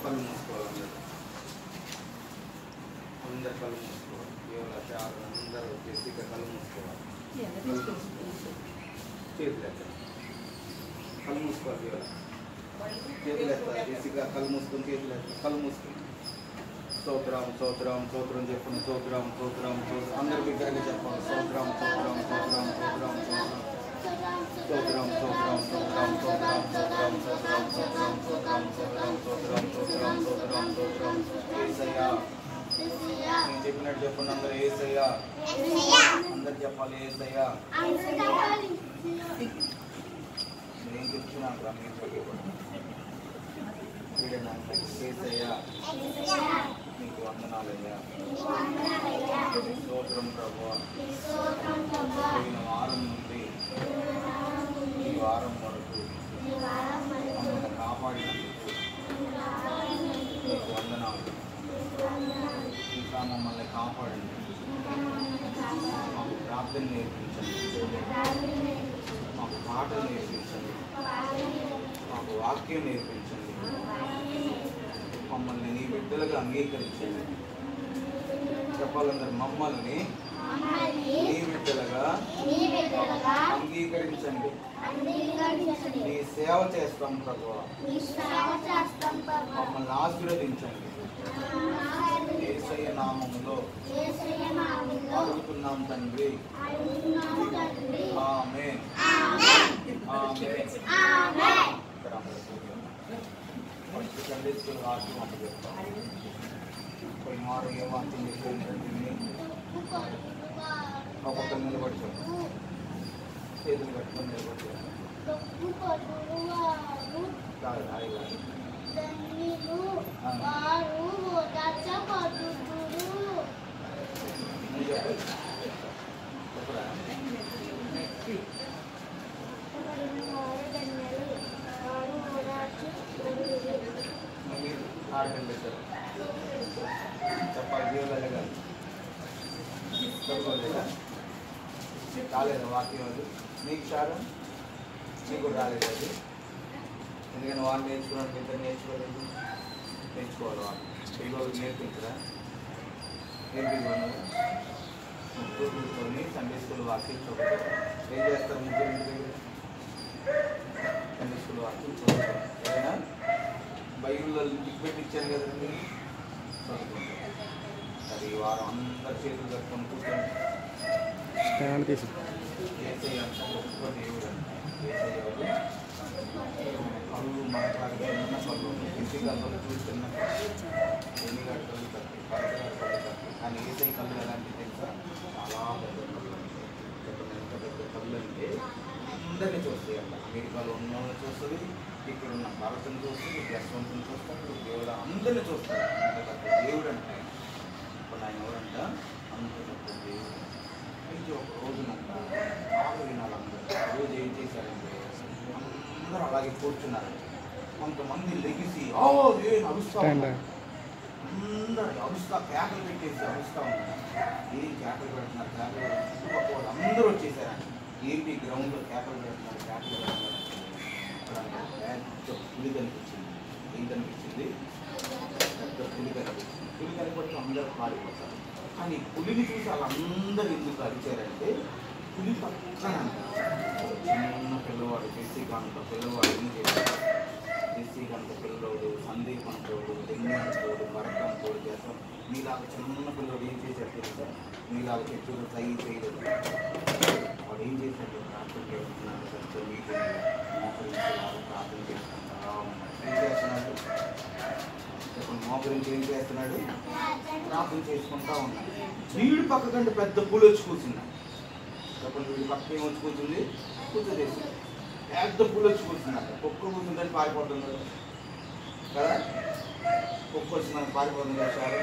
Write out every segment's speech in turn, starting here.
కళ్ళు మూసుకోవాలి అందరు అందరు కళ్ళు మూసుకోవాలి కేవలం షార్ అందరూ వచ్చేసి ఇక కళ్ళు మూసుకోవాలి చేతులు ఎత్తాలి కళ్ళు మూసుకోవాలి కేవలం చేతులు ఎత్తాలి జేసిగా కళ్ళు మూసుకొని చేతులు ఎత్తాలి కళ్ళు మూసుకొని స్తోత్రం స్తోత్రం స్తోత్రం చెప్పండి స్తోత్రం స్తోత్రం స్తోత్రం అందరు బిగ్గరగా చెప్పండి స్తోత్రం స్తోత్రం స్తోత్రం స్తోత్రం స్తోత్రం స్తోత్రం స్తోత్రం స్తోత్రం స్తోత్రం స్తోత్రం స్తోత్రం స్తోత్రం స్తోత్రం స్తోత్రం స్తోత్రం స్తోత్రం స్తోత్రం స్తోత్రం ఏసయ్యా నేను చెప్పినట్టు చెప్పండి అందరూ ఏసయ్యా అందరు చెప్పాలి ఏసయ్యా నేను చెప్తున్నాను రా మీరు చెప్పకూడదు వీడేనా ఏసయ్యా నీకు వందనాలయ్యా స్తోత్రం ప్రభు పోయిన వారం నుండి ఈ వారం వరకు మమ్మల్ని కాపాడినందుకు నీకు వందనాలు ఇంకా మమ్మల్ని కాపాడండి మాకు ప్రార్థన నేర్పించండి మాకు పాటలు నేర్పించండి మాకు వాక్యం నేర్పించండి మమ్మల్ని నీ బిడ్డలుగా అంగీకరించండి చెప్పాలందరూ మమ్మల్ని నీ బిడ్డలుగా అంగీకరించండి నీ సేవ చేస్తాం ప్రభు మమ్మల్ని ఆశీర్వదించండి ఏసయ్య నామములో అడుగుతున్నాం తండ్రి ఆమేన్ ఆమేన్ ఇక్కడ అందరూ కూర్చోండి. ఫస్ట్ సండే స్కూల్ వాక్యం అంటే చెప్తాం పోయిన వారం ఏ వాక్యం చెప్పేది ఒక్కొక్క నిలబడి చెప్పండి చేతులు కట్టుకొని నిలబడి చెప్పండి కాదు అది కాదు నువ్వు చెప్పాలి చెప్పరా మీరు ఆడటం పెట్టారు చెప్పాలి జీవులలో కాదు చదువుకోలేదా రాలేదు వాక్యం అది నీకు శారం నీకు రాలేదు అది ఎందుకని వాళ్ళు నేర్చుకున్నట్టు ఇద్దరు నేర్చుకోలేదు నేర్చుకోవాలి వాళ్ళు పిల్లలు నేర్పించరా నేర్పించమన్నారు ముగ్గురు కూర్చొని సండే స్కూల్ వాక్యం చదువుతారు ఏం చేస్తారు ముగ్గురు ఇంటి దగ్గర సండే స్కూల్ వాక్యం చదువుతారు ఏదైనా బైబిల్లో లింక్ పెట్టి ఇచ్చాను కదండి చదువుకుంటారు అది ఈ వారం అందరు చేతులు కట్టుకొని కూర్చొని స్టాండ్ తీసి ఏసయ్య అంత గొప్ప దేవుడు అంట ఏసయ్య ఎవరు కళ్ళు మనట్లాగా ఉన్న కళ్ళు ఇంటి కళ్ళు చూస్తున్న ఎన్ని గంటలు కట్టి పరకలు కట్టి కానీ ఏసై కళ్ళు ఎలాంటి తెలుసా చాలా పెద్ద కళ్ళు చెప్పండి ఎంత పెద్ద కళ్ళు అంటే అందరినీ చూస్తాయి అంట అమెరికాలో ఉన్న వాళ్ళని చూస్తుంది ఇక్కడ ఉన్న భారత్ని చూస్తుంది జస్వంతుని చూస్తాడు దేవుడు అందరినీ చూస్తాడు అంత పెద్ద దేవుడు అంటే ఆయన. ఇప్పుడు ఆయన ఎవరంట అంత పెద్ద దేవుడు అయితే ఒక రోజునంట బాగా వినాలి అందరూ రోజు ఏం చేశారంటే అందరూ అలాగే కూర్చున్నారు కొంతమంది లెగిసి ఓ ఏం అరుస్తా స్టాండ్ ఉన్నారు. అందరూ అరుస్తా కేకలు పెట్టేసి అరుస్తా ఉన్నారు ఏం కేకలు పెడుతున్నారు కేకలు పెడుతున్నారు చుట్టుపక్కల వాళ్ళు అందరూ వచ్చేసారంట ఏపీ గ్రౌండ్లో కేకలు పెడుతున్నారు కేకలు పెడుతున్నారు అక్కడ పెద్ద పులి కనిపించింది ఏం కనిపించింది పెద్ద పులి కనిపించింది పులి కనిపడితే అందరూ పారిపోతారు కానీ పులిని చూసి వాళ్ళందరూ ఎందుకు అరిచారంటే పులి పక్కన చిన్న పిల్లవాడు జెస్సీ కాంత పిల్లవాడు ఏం చేశాడు జెస్సీ కాంత పిల్లవాడు సందీప్ అంటోడు దెంగి అంటోడు భరత్ అంటోడు చేస్తాం మీలాగా చిన్న పిల్లవాడు ఏం చేశాడు తెలుసా మీలాగా చెట్టు ట్రై చేయలేదు వాడు ఏం చేశాడు ప్రార్థన చేస్తున్నాడు కొంచెం మీటింగ్ మోకరించేలాగా ప్రార్థన చేసుకుంటా ఉన్నాడు ఏం చేస్తున్నాడు చెప్పండి మోకరించి ఏం చేస్తున్నాడు ప్రార్థన చేసుకుంటా ఉన్నాడు వీడు పక్క కంటే పెద్ద పూలు వచ్చి కూర్చున్నాడు చెప్పండి వీడి పక్క ఏం వచ్చి కూర్చుంది కూర్చోదేసి పెద్ద పూలు వచ్చి కూర్చున్నాడు కుక్క కూర్చుందని పారిపోతున్నాడు కదా కుక్క వచ్చిందని పారిపోతుంది కదా సార్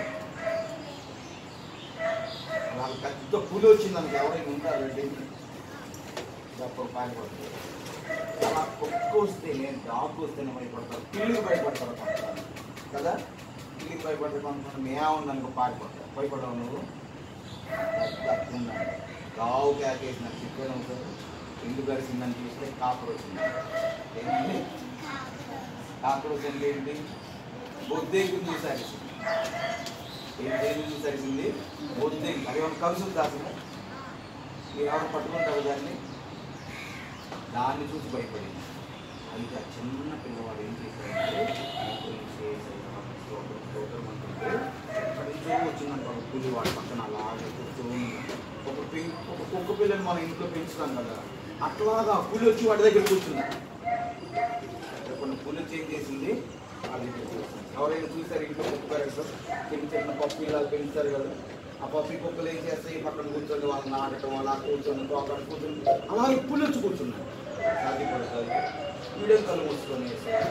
అలా పెద్ద పూలు వచ్చిందని ఎవరైనా ఉంటారు అప్పుడు పారిపోతుంది అలా కుక్క వస్తేనే డాగ్ వస్తేనే భయపడతారు పిల్లికి భయపడతారు కొంతమంది. కదా పిల్లికి భయపడతారు కొంతమంది మేముందనుకో పారిపోతారు భయపడవు నువ్వు దక్కున్నాడు రావు కేకేసిన చికెన్ అవుతారు ఇల్లు గడిచిందని చూస్తే కాకర వచ్చింది ఏంటండి కాకర వచ్చింది ఏంటి బొద్దేకి చూసారిసింది ఏం దేని చూసారిసింది బొద్దేకి అది ఏమైనా కలుసుద్ది అసలు మీరు ఎవరు పట్టుకుంటారు దాన్ని దాన్ని చూసి భయపడింది అయితే ఆ చిన్న పిల్లవాడు ఏం చేశాడంటే మోకరించి స్తోత్రం, స్తోత్రం అంటుంటే ఎక్కడి నుంచో వచ్చిందంట ఒక పులి వాడి పక్కన అలాగే కూర్చొని ఉన్నాడు. ఒక పి- ఒక కుక్క పిల్లని మన ఇంట్లో పెంచుతాం కదా అట్లాగా ఆ పులి వచ్చి వాడి దగ్గర కూర్చుంది కొన్ని పులి వచ్చి ఏం చేసింది అది ఎవరైనా చూసారు ఇంట్లో కుక్క పెరగడం చిన్న చిన్న పప్పు పిల్లలు పెంచుతారు కదా ఆ పప్పి కుక్కలు ఏం చేస్తాయి పక్కన కూర్చొని వాళ్ళు నాటడం అలా కూర్చొని అక్కడ కూర్చొని అలాగే పులి వచ్చి కూర్చున్నాడు సాధ్యపడుతుంది వీడియో కళ్ళు మూసుకొని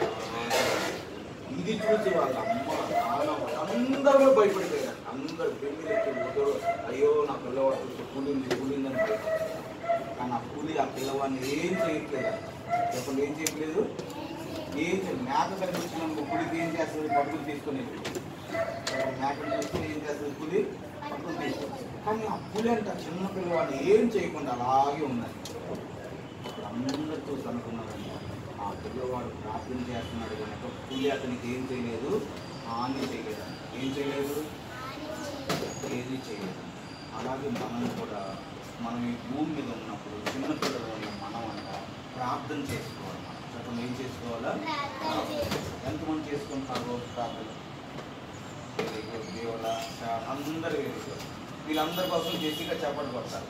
ఇది చూసి వాళ్ళ అమ్మ నాన్న అందరూ కూడా భయపడిపోయారు అందరూ బెమ్మిలెక్కి ఒకరు అయ్యో నా పిల్లవాడు కూలింది కూలిందని భయపడ్డారు కానీ ఆ కూలి ఆ పిల్లవాడిని ఏం చేయట్లేదు చెప్పండి ఏం చేయట్లేదు ఏం చేయలేదు మేక కనిపించిన పులికి ఏం చేస్తుంది పట్టుకుని తీసుకొని వెళ్ళిపోయింది. చెప్పండి మేకను చూస్తే ఏం చేస్తుంది పులి పట్టుకుని తీసుకొని కానీ ఆ పులి అంట చిన్న పిల్లవాడిని ఏం చేయకుండా అలాగే ఉన్నది అందరూ చూసి అనుకున్నారంట ఆ పిల్లవాడు ప్రార్థన చేస్తున్నాడు కనుక పులి అతనికి ఏం చేయలేదు హాని చేయలేదు ఏం చేయలేదు ఏది చేయలేదు అలాగే మనం కూడా మనం ఈ భూమి మీద ఉన్నప్పుడు చిన్న పిల్లలు ఉన్న మనం అంట ప్రార్థన చేసుకోవాలి మనం. చెప్పండి ఏం చేసుకోవాలా ఎంతమంది చేసుకుంటారు రోజు ప్రార్థన వెరీ గుడ్ దేవుడా చా- అందరూ వెరీ గుడ్ వీళ్ళందరి కోసం జెసిగా చెప్పండి కొడతారు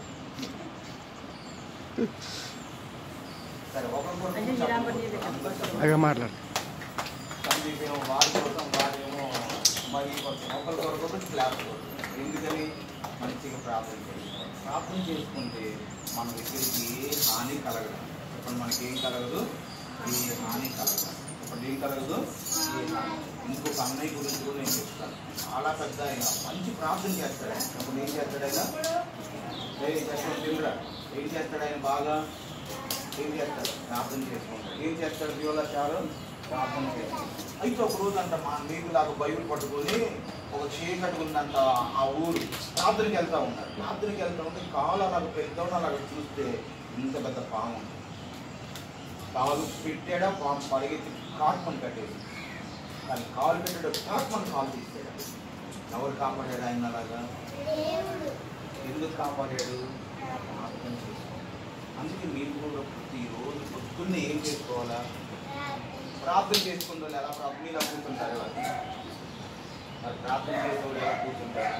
సరే ఒకరి కోసం అంటే చెప్పండి నిరాపద మీద కొడతారు. అందరూ చెప్పండి. అగా మాట్లాడు సందీప్ ఏమో వారి కోసం వారేమో మరి కోసం ఒకరి కొరకు క్లాస్ కొరకు ఎందుకని మంచిగా ప్రార్థన చేసుకోవాలి ప్రార్థన చేసుకుంటే మన దగ్గరికి ఏ హాని కలగదు చెప్పండి మనకి ఏం కలగదు ఏ హాని కలగదు ఇప్పుడు ఏం కలగదు ఏ హాని ఇంకొక అన్నయ్య గురించి కూడా నేను చెప్తాను చాలా పెద్ద ఆయన మంచి ప్రార్థన చేస్తాడు ఆయన అప్పుడు ఏం చేస్తాడు ఆయన ఏయ్ చెప్పండి తిండ్రా ఏం చేస్తాడు ఆయన బాగా ఏం చేస్తాడు ప్రార్థన చేసుకుంటాడు ఏం చేస్తాడు దేవుళ్ళ చాలు ప్రార్థన చేస్తాడు అయితే ఒక రోజు అంట మా మీకు లాగా బైబిల్ పట్టుకొని ఒక చీకటి ఉందంట ఆ ఊరు ప్రార్థనకి వెళ్తా ఉన్నాడు ప్రార్థనకి వెళ్తా ఉంటే కాలు అలాగ పెద్ద అలాగ చూస్తే ఇంత పెద్ద పాము ఉంది. కాలు పెట్టాడా పాము పరిగెత్తి కాట్మని కట్టేసి కానీ కాలు పెట్టాడు కాట్మని కాలు తీసాడు ఎవరు కాపాడాడు ఆయన అలాగా ఎందుకు కాపాడాడు ప్రార్థన చేసుకోవాలి అందుకే మీరు కూడా ప్రతిరోజు పొద్దున్నే ఏం చేసుకోవాలా ప్రార్థన చేసుకున్న వాళ్ళు ఎలా ప్రార్థన మీరు ఎలా కూర్చుంటారు ఎలా మరి ప్రార్థన చేసే వాళ్ళు ఎలా కూర్చుంటారు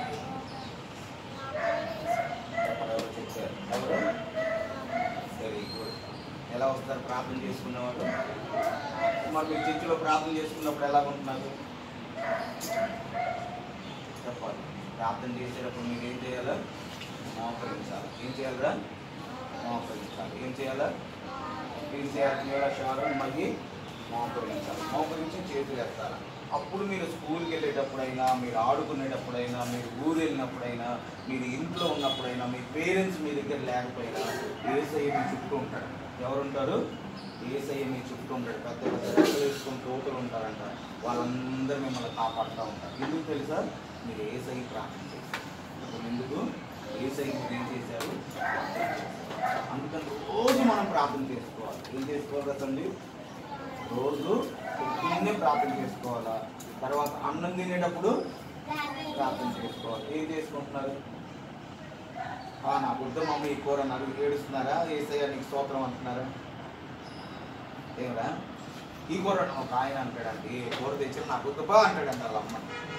ఎవరు చెప్పారు ఎవరు వెరీ గుడ్ ఎలా వస్తారు ప్రార్థన చేసుకునేవాళ్ళు మరి మీరు చర్చిలో ప్రార్థన చేసుకున్నప్పుడు ఎలా ఉంటున్నారు చెప్పాలి ప్రార్థన చేసేటప్పుడు మీరు ఏం చేయాలా మోకరించాలి ఏం చేయాలరా మోకరించాలి ఏం చేయాలా ఏం చేయాలి చేయాలా శాలం మళ్ళీ మోకరించాలి మోకరించి చేతులు ఎత్తాలి అప్పుడు మీరు స్కూల్కి వెళ్ళేటప్పుడైనా మీరు ఆడుకునేటప్పుడైనా మీరు ఊరు వెళ్ళినప్పుడైనా మీరు ఇంట్లో ఉన్నప్పుడైనా మీ పేరెంట్స్ మీ దగ్గర లేకపోయినా ఏసయ్య మీ చుట్టూ ఉంటాడు ఎవరుంటారు ఏసయ్య మీ చుట్టూ ఉంటాడు పెద్ద పెద్ద రెక్కలు వేసుకొని తోటలు ఉంటారంట వాళ్ళందరూ మిమ్మల్ని కాపాడుతూ ఉంటారు ఎందుకు తెలుసా మీరు ఏసై ప్రార్థన చేశారు ఇప్పుడు ఎందుకు ఏసై మీరు ఏం చేశారు ప్రార్థన చేశారు. అందుకని రోజు మనం ప్రార్థన చేసుకోవాలి ఏం చేసుకోవాలి కదండి రోజు పొద్దున్నే ప్రార్థన చేసుకోవాలా తర్వాత అన్నం తినేటప్పుడు ప్రార్థన చేసుకోవాలి ఏం చేసుకుంటున్నారు ఆ, నా బుద్ధ మమ్మీ ఈ కూర నాకు ఏడుస్తున్నారా ఏసయ్య నీకు స్తోత్రం అంటున్నారా ఏమరా ఈ కూర ఒక ఆయన అంటాడండి ఏ కూర తెచ్చి నా బుద్ధపా అంటాడంట వాళ్ళ అమ్మ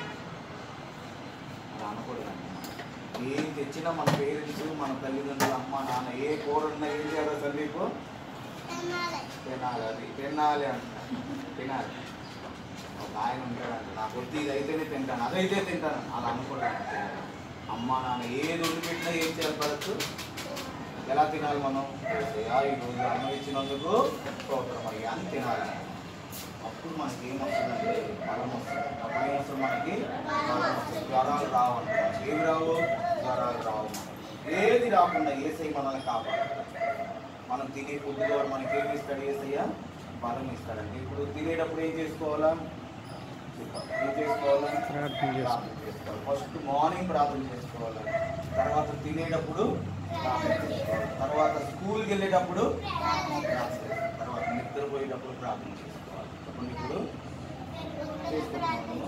అలా అనకూడదండి ఏం తెచ్చినా మన పేరెంట్స్ మన తల్లిదండ్రులు అమ్మ నాన్న ఏ కూర ఉన్నా ఏం చేయాలి సందీప్ తినాలి అది తినాలి అంట తినాలి ఒక ఆయన ఉంటాడంట నా కొద్ది ఇది అయితేనే తింటాను అదైతే తింటాను అలా అనుకోవడానికి అమ్మ నాన్న ఏది వదిలిపెట్టినా ఏం చేయాలి పడచ్చు ఎలా తినాలి మనం ఏసయ్యా ఈ రోజు అన్నం ఇచ్చినందుకు స్తోత్రం అయ్యా అని తినాలి అప్పుడు మనకి ఏమొస్తుందంటే బలం వస్తుంది అప్పుడు ఏమొస్తుంది మనకి బలం వస్తుంది జ్వరాలు రావంట ఏమి రావు జ్వరాలు రావు మనకి. ఏది రాకుండా ఏసై మనల్ని కాపాడు మనం తినే ఫుడ్ ద్వారా మనకి ఏమి ఇస్తాడు ఏసయ్య బలం ఇస్తాడండి ఇప్పుడు తినేటప్పుడు ఏం చేసుకోవాలా చెప్పాలి. ఏం చేసుకోవాలా ప్రార్థన చేసుకోవాలి. ప్రార్థన చేసుకోవాలి ఫస్ట్ మార్నింగ్ ప్రార్థన చేసుకోవాలి తర్వాత తినేటప్పుడు ప్రార్థన చేసుకోవాలి తర్వాత స్కూల్కి వెళ్ళేటప్పుడు ప్రార్థన చేసుకోవాలి తర్వాత నిద్రపోయేటప్పుడు ప్రార్థన చేసుకోవాలి చెప్పండి ఇప్పుడు చేసుకుంటున్నాము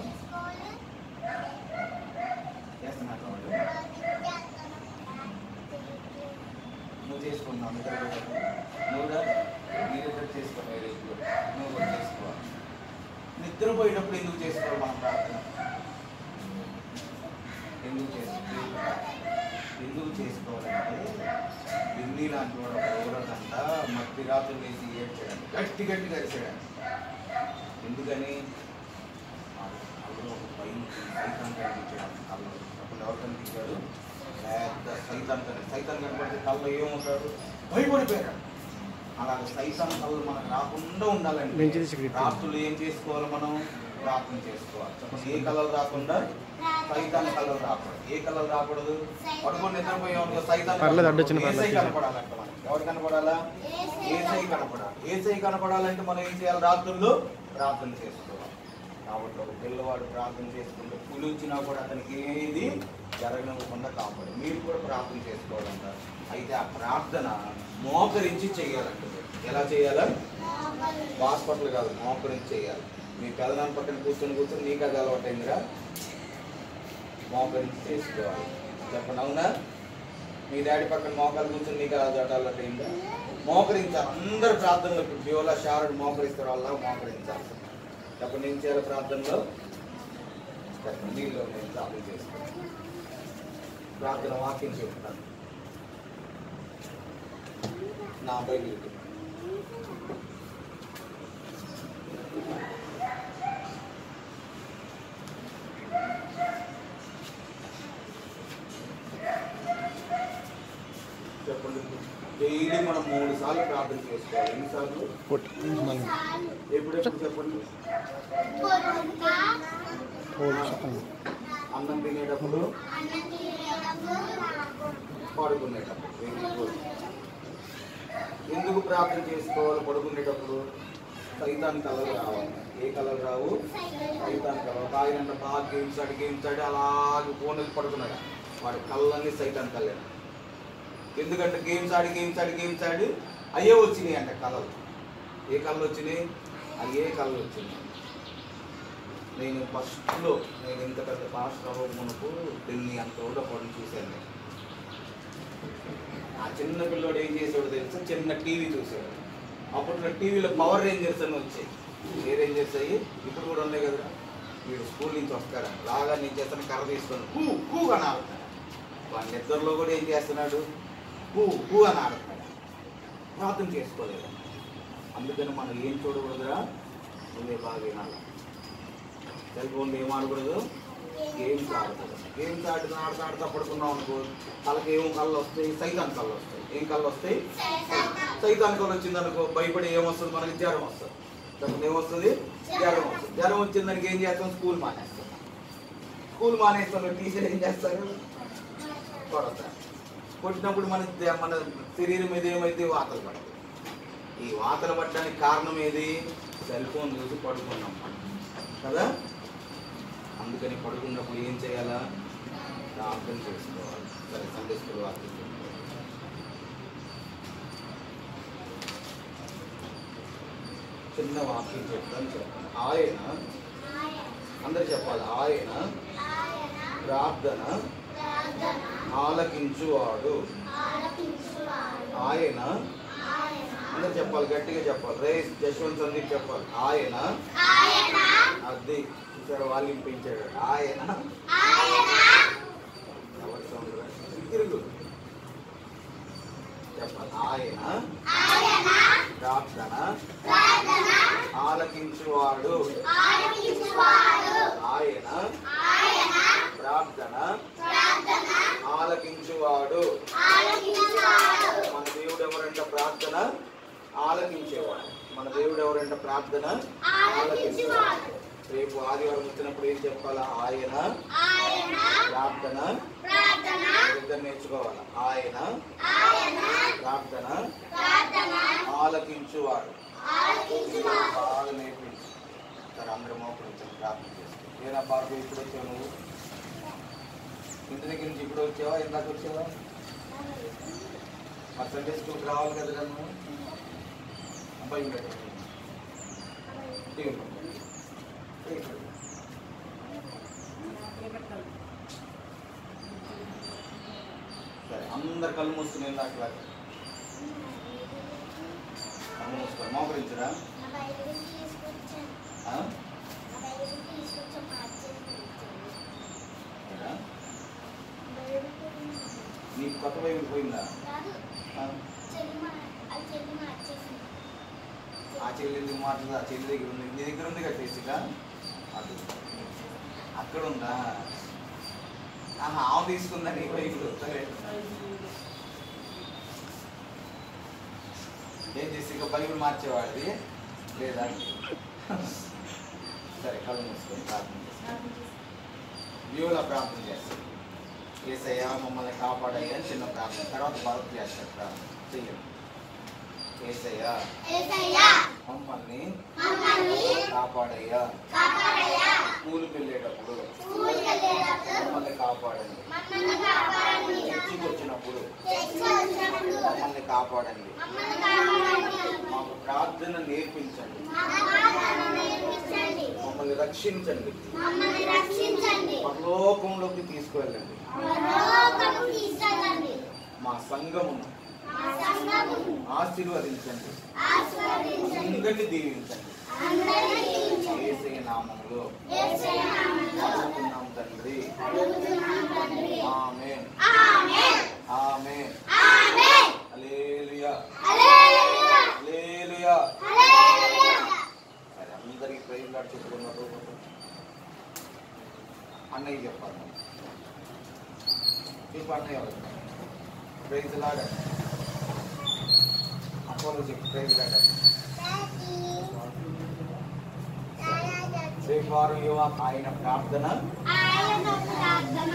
చేసుకున్నాం నిద్రపోయేటప్పుడు నువ్వు రా మీరిద్దరు చేసుకో వేరే ఇల్లు నువ్వు కూడా చేసుకోవాలి నిద్రపోయేటప్పుడు ఎందుకు చేసుకోవాలి మనం ప్రార్థన ఎందుకు చేసుకోవాలి ఎందుకు చేసుకోవాలంటే ఢిల్లీ లాంటి వాడు ఒక ఊరదంట మట్టి రాత్రులు వేసి ఏడ్చాడు గట్టి గట్టి కలిసాడు ఎందుకని అందులో ఒక భయం సైతాన్ కనిపించాడు అందులో అప్పుడు ఎవరు కనిపించాడు పెద్ద సైతాన్ కని సైతాన్ కనపడితే కళ్ళు ఏముంటాడు భయపడిపోయాడు అలాగే సైతాన్ కళ్ళు మనకు రాకుండా ఉండాలండి బెంచ్ తీసి ఇక్కడ రాత్రులు ఏం చేసుకోవాలి మనం ప్రార్థన చేసుకోవాలి చెప్పండి ఏ కళలు రాకుండా సైతాన్ కళలు రాకూడదు ఏ కళలు రాకూడదు పడుకొని నిద్రపోయే వాళ్ళకి సైతాన్ పర్లేదు, అడ్డొచ్చిన ఏసై పర్లేదు. కనపడాలంట మనకి ఎవరు కనపడాలా ఏసై కనపడాలి ఏసై కనపడాలంటే మనం ఏం చేయాలి రాత్రుల్లో ప్రార్థన చేసుకోవాలి కాబట్టి ఒక పిల్లవాడు ప్రార్థన చేసుకుంటే పులి వచ్చినా కూడా అతనికి ఏది జరగనివ్వకుండా కాపాడు మీరు కూడా ప్రార్థన చేసుకోవాలంట అయితే ఆ ప్రార్థన మోకరించి చేయాలంట ఎలా చేయాలా హాస్పిటల్ కాదు మోకరించి చేయాలి మీ పెదనాన్న పక్కన కూర్చొని కూర్చొని నీకు అది అలవాటైందిరా మోకరించి చేసుకోవాలి చెప్పండి అవునా మీ డాడీ పక్కన మోకాలు కూర్చొని నీకు అది అలవాటైందా మోకరించాలి అందరు ప్రార్థనలో బియోలా శారుడు మోకరిస్తారు వాళ్ళ మోకరించాలి చెప్పండి ఏం చేయాలి ప్రార్థనలో చెప్పండి నీళ్ళు నేను ప్రార్థన చేస్తాను ప్రార్థన వాక్యం చెప్తాను నా బైబిల్ చెప్పండి డైలీ మనం మూడు సార్లు ప్రార్థన చేసుకోవాలి ఎన్నిసార్లు కొట్టు మళ్ళీ ఎప్పుడెప్పుడు చెప్పండి ఓ చెప్పండి అన్నం తినేటప్పుడు పడుకునేటప్పుడు వెరీ గుడ్ ఎందుకు ప్రార్థన చేసుకోవాలి పడుకునేటప్పుడు సైతాన్ కలలు రావాలి ఏ కలలు రావు సైతాన్ కలలు ఒక ఆయన బాగా గేమ్స్ ఆడి గేమ్స్ ఆడి అలాగే ఫోన్ పడుకున్నాడు వాడి కళ్ళన్నీ సైతాన్ కళ్ళే ఎందుకంటే గేమ్స్ ఆడి గేమ్స్ ఆడి గేమ్స్ ఆడి అయ్యే వచ్చినాయి అంట కళలు ఏ కళ్ళు వచ్చినాయి అయ్యే కళ్ళు వచ్చినాయి నేను ఫస్ట్లో నేను ఇంత పెద్ద పాస్టర్ అవ్వక మునుపు ఢిల్లీ అంత కూడా పడి చూశాను నేను ఆ చిన్న పిల్లోడు ఏం చేసాడు తెలుసా చిన్న టీవీ చూసాడు అప్పట్లో టీవీలో పవర్ రేంజర్స్ అని వచ్చాయి ఏ రేంజర్స్ అయ్యి ఇప్పుడు కూడా ఉన్నాయి కదా వీడు స్కూల్ నుంచి వస్తారా రాగా నేను చేస్తాను కర్ర తీసుకొని హూ హూ అని ఆడుతున్నాడు వాడి నిద్రలో కూడా ఏం చేస్తున్నాడు హూ హూ అని ఆడుతున్నాడు ప్రార్థన చేసుకోలేదు అందుకని మనం ఏం చూడకూడదురా నువ్వే బాగా వినాలి సెల్ ఫోన్లో ఏం ఆడకూడదు గేమ్స్ ఆడకూడదు గేమ్స్ ఆడుతూ ఆడుతూ ఆడుతూ పడుకున్నాం అనుకో వాళ్ళకి ఏమో కళ్ళు వస్తాయి సైతాన్ కళ్ళు వస్తాయి ఏం కళ్ళు వస్తాయి సైతాన్ కళ్ళు వచ్చింది అనుకో భయపడి ఏమొస్తుంది మనకి జ్వరం వస్తుంది చెప్పండి ఏమొస్తుంది జ్వరం వస్తుంది జ్వరం వచ్చిన దానికి ఏం చేస్తాం స్కూల్ మానేస్తాం స్కూల్ మానేస్తాం టీచర్ ఏం చేస్తారు కొడతారు కొట్టినప్పుడు మన ద- మన శరీరం మీద ఏమైతే వాతలు పడతాయి ఈ వాతలు పడడానికి కారణం ఏది సెల్ ఫోన్ చూసి పడుకున్నాం కదా అందుకని పడుకున్నప్పుడు ఏం చేయాలా ప్రార్థన చేసుకోవాలి సరే సండే స్కూల్ వాక్యం చెప్పుకోవాలి. చిన్న వాక్యం చెప్తాను చెప్పండి ఆయన అందరు చెప్పాలి ఆయన ప్రార్థన ఆలకించువాడు ఆయన అందరు చెప్పాలి గట్టిగా చెప్పాలి రే జశ్వంత్ సందీప్ చెప్పాలి ఆయన అది చూసారు వాళ్ళు పెంచాడు ఆయన ఎవరి సౌండ్ రా? తిరుగు చెప్పాలి ఆయన ప్రార్థన ఆలకించువాడు ఆయన ప్రార్థన ఆలకించువాడు మన దేవుడు ఎవరంట ప్రార్థన ఆలకించేవాడు మన దేవుడు ఎవరంట ప్రార్థన ఆలకించేవాడు రేపు ఆదివారం వచ్చినప్పుడు ఏం చెప్పాలా ఆయన ప్రార్థన ఇద్దరు నేర్చుకోవాలి ఆయన ప్రార్థన ఆలకించువాడు బాగా నేర్పించు సరే అందరం మోకరించాం ప్రార్థన చేస్తాం ఏనా బాబు ఇప్పుడు వచ్చావు నువ్వు ఇంటి దగ్గర నుంచి ఇప్పుడు వచ్చావా ఇందాక వచ్చావా మరి సండే స్కూల్కి రావాలి కదా నువ్వు అబ్బాయి ఉన్నాడు. టీవీ పక్కన. టీవీ పక్కన. సరే అందరు కళ్ళు మూసుకుని ఇందాక కళ్ళు మూసుకో మోకరించరా ఆ బైబిల్ తీసుకొచ్చాను ఆ? ఆ బైబిల్ తీసుకొచ్చి మార్చేసి ఇచ్చాను. ఏరా? బైబిల్ కూడా నీకు కొత్త బైబిల్ పోయిందా కాదు ఆ? చెల్లి మా ఆ చెల్లి మార్చేసింది ఆ చెల్లి ఎందుకు మాట్లాడదు ఆ చెల్లి దగ్గర ఉంది నీ దగ్గర ఉంది కదా చేసిక అది అక్కడ ఉందా ఆహా ఆమె తీసుకుందా నీ బైబిల్ సరే ఏం చేసి ఇక బైబిల్ మార్చేవాడిది లేదా సరే కళ్ళు మూసుకొని ప్రార్థన చేస్తాను వ్యూలో ప్రార్థన చేస్తాను ఏసయ్యా మమ్మల్ని కాపాడాయి అని చిన్న ప్రార్థన తర్వాత భరత్ చేస్తాడు ప్రార్థన చెయ్యండి ఏసయ్యా యేసయ్యా మమ్మల్ని మమ్మల్ని కాపాడయ్యా కాపాడయ్యా స్కూల్కి వెళ్ళేటప్పుడు స్కూల్కి వెళ్ళేటప్పుడు మమ్మల్ని కాపాడండి మమ్మల్ని కాపాడండి చర్చికి వచ్చినప్పుడు చర్చికి వచ్చినప్పుడు మమ్మల్ని కాపాడండి మమ్మల్ని కాపాడండి మాకు ప్రార్థన నేర్పించండి మాకు ప్రార్థన నేర్పించండి మమ్మల్ని రక్షించండి మమ్మల్ని రక్షించండి పరలోకంలోకి తీసుకువెళ్ళండి పరలోకము తీసుకెళ్ళండి మా సంఘమును మా సంఘమును ఆశీర్వదించండి ఆశీర్వదించండి అందరినీ దీవించండి అందరినీ దీవించండి ఏసయ్య నామములో యేసయ్య నామములో అడుగుతున్నాం తండ్రి అడుగుతున్నాం తండ్రి ఆమేన్ ఆమేన్ ఆమేన్ ఆమేన్ హల్లెలూయా హల్లెలూయా హల్లెలూయా హల్లెలూయా సరే అందరికి ప్రైజ్ లాడ్ చెప్పుకున్నారు అన్నయ్య చెప్పాలి చెప్పు అన్నయ్య ఎవరు ప్రైజ్ లాడ్ అపోలో చెప్పు ప్రైజ్ లాడ్ రేపు వారు యువ ఆయన ప్రార్థన ఆయన ప్రార్థన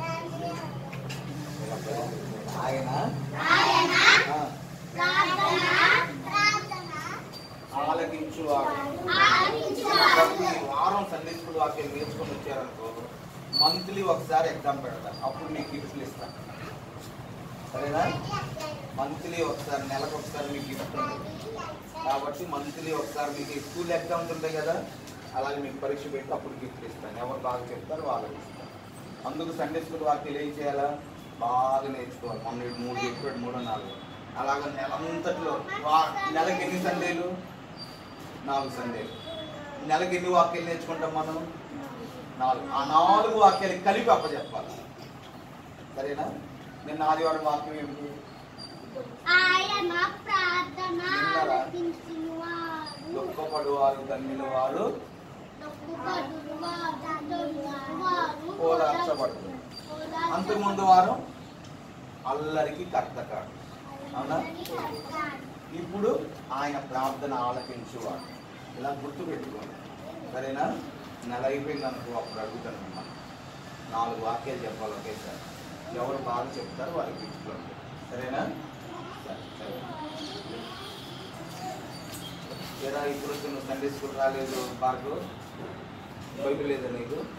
ఆయన ఆయన ఆ, ప్రార్థన ప్రార్థన ఆలకించువాడు ఆలకించువాడు ప్రతి వారం సండే స్కూల్ వాక్యం నేర్చుకొని వచ్చారనుకో మంత్లీ ఒకసారి ఎగ్జామ్ పెడతాను అప్పుడు మీకు గిఫ్ట్లు ఇస్తాను సరేనా మంత్లీ ఒకసారి నెలకు ఒకసారి మీకు గిఫ్ట్ ఉంటుంది కాబట్టి మంత్లీ ఒకసారి మీకు ఈ స్కూల్ ఎగ్జామ్స్ ఉంటాయి కదా అలాగే మీకు పరీక్ష పెట్టి అప్పుడు గిఫ్ట్ ఇస్తాను ఎవరు బాగా చెప్తారో వాళ్ళకి ఇస్తాను అందుకు సండే స్కూల్ వాక్యం ఏం చేయాలా బాగా నేర్చుకోవాలి మొన్న ఇటు మూడు చెప్పాడు మూడో నాలుగు అలాగ నెలంతట్లో వా నెలకి ఎన్ని సండేలు నాలుగు సండేలు నెలకి ఎన్ని వాక్యాలు నేర్చుకుంటాం మనం నాలుగు ఆ నాలుగు వాక్యాలు కలిపి అప్పచెప్పాలి సరేనా నిన్న ఆదివారం వాక్యం ఏమిటి ఆయన ప్రార్థన ఆలకించువాడు దుఃఖపడువారు ధన్యుల వారు ఓదార్చబడుతుంది అంతకుముందు వారం అల్లరికి కర్తకాడు అవునా ఇప్పుడు ఆయన ప్రార్థన ఆలకించువాడు ఇలా గుర్తు పెట్టుకోండి సరేనా నెల అయిపోయింది అనుకో అప్పుడు అడుగుతాను మిమ్మల్ని నాలుగు వాక్యాలు చెప్పాలి ఒకేసారి ఎవరు బాగా చెప్తారో వాళ్ళకి ఇచ్చుకోండి సరేనా సరే సరే ఏరా ఇప్పుడు వచ్చి నువ్వు సండే స్కూల్ రాలేదు బాగు బైబిల్ లేదా నీకు